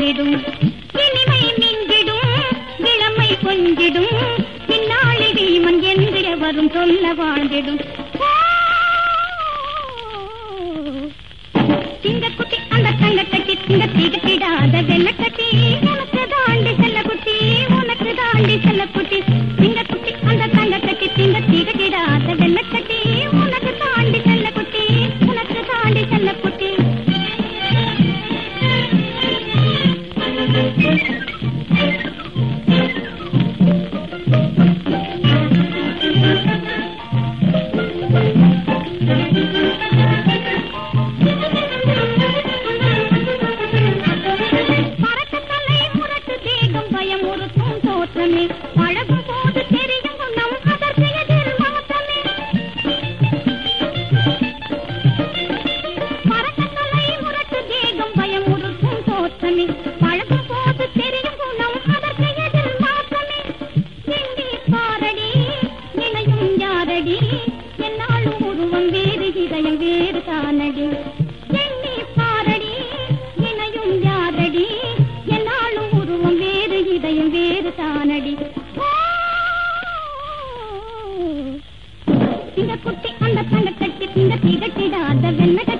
வாழ்ந்திடும் இனிமை மிஞ்சிடும் இளமை கொஞ்சிடும் பின்னாளி வீமன் என்று எவரும் சொல்ல வாழ்ந்திடும் சிங்கக்குட்டி அந்த தங்க கட்டி திங்க திகட்டிடாத வெள்ள கட்டி உனக்கு தாண்டி செல்ல குட்டி உனக்கு தாண்டி செல்ல குட்டி சிங்கக்குட்டி அந்த தங்க கட்டி திங்க திகட்டிடாத வெள்ள கட்டி உனக்கு தாண்டி செல்ல குட்டி உனக்கு தாண்டி செல்ல குட்டி பறக்கத்தலை முரட்டு தேகம் பயமுறுத்தும் தோற்றமே பழகும் போது தெரியும் குணம் அதற்கு எதிர் மாற்றமே பறக்கத்தலை முரட்டு தேகம் பயமுறுத்தும் தோற்றமே பழகும் போது தெரியும் குணம் அதற்கு எதிர் மாற்றமே எண்ணி பாரடி நினையும் யாரடி என்னாலும் உருவம் வேறு இதயம் வேறு தானடி எண்ணி பாரடி இணையும் யாரடி என்னாலும் உருவம் வேறு இதயம் வேறு தானடி சிங்க குட்டி அந்த தங்க கட்டி திங்க திகட்டிடாத வெண்ண